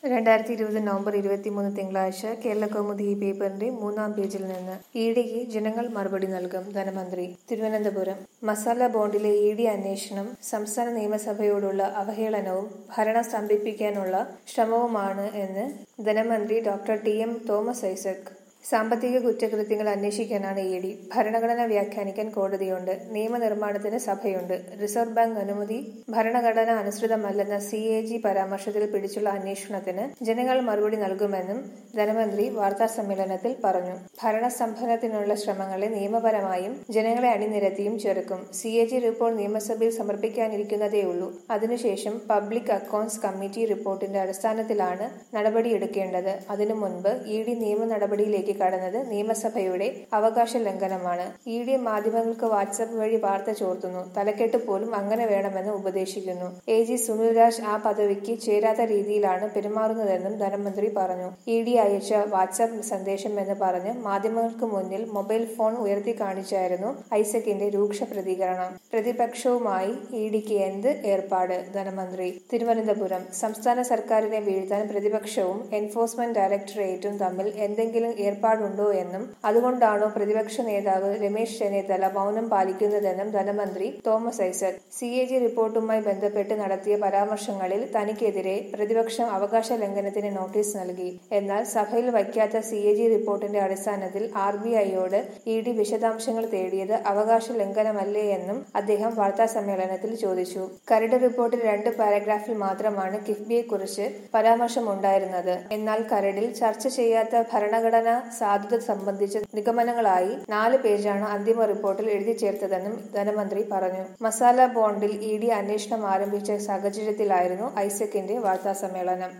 രണ്ടായിരത്തി ഇരുപത് നവംബർ ഇരുപത്തിമൂന്ന് തിങ്കളാഴ്ച കേരളകൗമുദി ഈ പേപ്പറിന്റെ മൂന്നാം പേജിൽ നിന്ന് ഇ ഡിക്ക് ജനങ്ങൾ മറുപടി നൽകും ധനമന്ത്രി തിരുവനന്തപുരം മസാല ബോണ്ടിലെ ഇ ഡി അന്വേഷണം സംസ്ഥാന നിയമസഭയോടുള്ള അവഹേളനവും ഭരണം സ്തംഭിപ്പിക്കാനുള്ള ശ്രമവുമാണ് എന്ന് ധനമന്ത്രി doctor T M Thomas Isaac സാമ്പത്തിക കുറ്റകൃത്യങ്ങൾ അന്വേഷിക്കാനാണ് ഇ ഡി ഭരണഘടന വ്യാഖ്യാനിക്കാൻ കോടതിയുണ്ട് നിയമനിർമ്മാണത്തിന് സഭയുണ്ട് റിസർവ് ബാങ്ക് അനുമതി ഭരണഘടന അനുസൃതമല്ലെന്ന സി എ ജി പരാമർശത്തിൽ പിടിച്ചുള്ള അന്വേഷണത്തിന് ജനങ്ങൾ മറുപടി നൽകുമെന്നും ധനമന്ത്രി വാർത്താ സമ്മേളനത്തിൽ പറഞ്ഞു ഭരണസ്തംഭനത്തിനുള്ള ശ്രമങ്ങളെ നിയമപരമായും ജനങ്ങളെ അണിനിരത്തിയും ചെറുക്കും സി എ ജി റിപ്പോർട്ട് നിയമസഭയിൽ സമർപ്പിക്കാനിരിക്കുന്നതേയുള്ളൂ അതിനുശേഷം പബ്ലിക് അക്കൌണ്ട്സ് കമ്മിറ്റി റിപ്പോർട്ടിന്റെ അടിസ്ഥാനത്തിലാണ് നടപടിയെടുക്കേണ്ടത് അതിനു മുൻപ് ഇ ഡി നിയമ നടപടിയിലേക്ക് കടന്നത് നിയമസഭയുടെ അവകാശ ലംഘനമാണ് ഇ ഡി മാധ്യമങ്ങൾക്ക് വാട്സാപ്പ് വഴി വാർത്ത ചോർത്തുന്നു തലക്കെട്ട് പോലും അങ്ങനെ വേണമെന്ന് ഉപദേശിക്കുന്നു എ ജി സുനിൽ രാജ് ആ പദവിക്ക് ചേരാത്ത രീതിയിലാണ് പെരുമാറുന്നതെന്നും ധനമന്ത്രി പറഞ്ഞു ഇ ഡി അയച്ച വാട്സാപ്പ് സന്ദേശം എന്ന് പറഞ്ഞ് മാധ്യമങ്ങൾക്ക് മുന്നിൽ മൊബൈൽ ഫോൺ ഉയർത്തി കാണിച്ചായിരുന്നു ഐസക്കിന്റെ രൂക്ഷ പ്രതികരണം പ്രതിപക്ഷവുമായി ഇ ഡിക്ക് എന്ത് ഏർപ്പാട് ധനമന്ത്രി തിരുവനന്തപുരം സംസ്ഥാന സർക്കാരിനെ വീഴ്ത്താൻ പ്രതിപക്ഷവും എൻഫോഴ്സ്മെന്റ് ഡയറക്ടറേറ്റും തമ്മിൽ എന്തെങ്കിലും ഏർപ്പാടുണ്ടോ എന്നും അതുകൊണ്ടാണോ പ്രതിപക്ഷ നേതാവ് രമേശ് ചെന്നിത്തല മൗനം പാലിക്കുന്നതെന്നും ധനമന്ത്രി Thomas Isaac C A G റിപ്പോർട്ടുമായി ബന്ധപ്പെട്ട് നടത്തിയ പരാമർശങ്ങളിൽ തനിക്കെതിരെ പ്രതിപക്ഷം അവകാശ ലംഘനത്തിന് നോട്ടീസ് നൽകി എന്നാൽ സഭയിൽ വയ്ക്കാത്ത സി എ ജി റിപ്പോർട്ടിന്റെ അടിസ്ഥാനത്തിൽ ആർ ബി ഐയോട് ഇ ഡി വിശദാംശങ്ങൾ തേടിയത് അവകാശ ലംഘനമല്ലേ എന്നും അദ്ദേഹം വാർത്താ സമ്മേളനത്തിൽ ചോദിച്ചു കരട് റിപ്പോർട്ടിൽ രണ്ട് പാരഗ്രാഫിൽ മാത്രമാണ് കിഫ്ബിയെക്കുറിച്ച് പരാമർശമുണ്ടായിരുന്നത് എന്നാൽ കരടിൽ ചർച്ച ചെയ്യാത്ത ഭരണഘടനാ സാധുത സംബന്ധിച്ച നിഗമനങ്ങളായി നാല് പേജാണ് അന്തിമ റിപ്പോർട്ടിൽ എഴുതി ചേർത്തതെന്നും ധനമന്ത്രി പറഞ്ഞു മസാല ബോണ്ടിൽ ഇ ഡി അന്വേഷണം ആരംഭിച്ച സാഹചര്യത്തിലായിരുന്നു ഐസക്കിന്റെ വാർത്താ സമ്മേളനം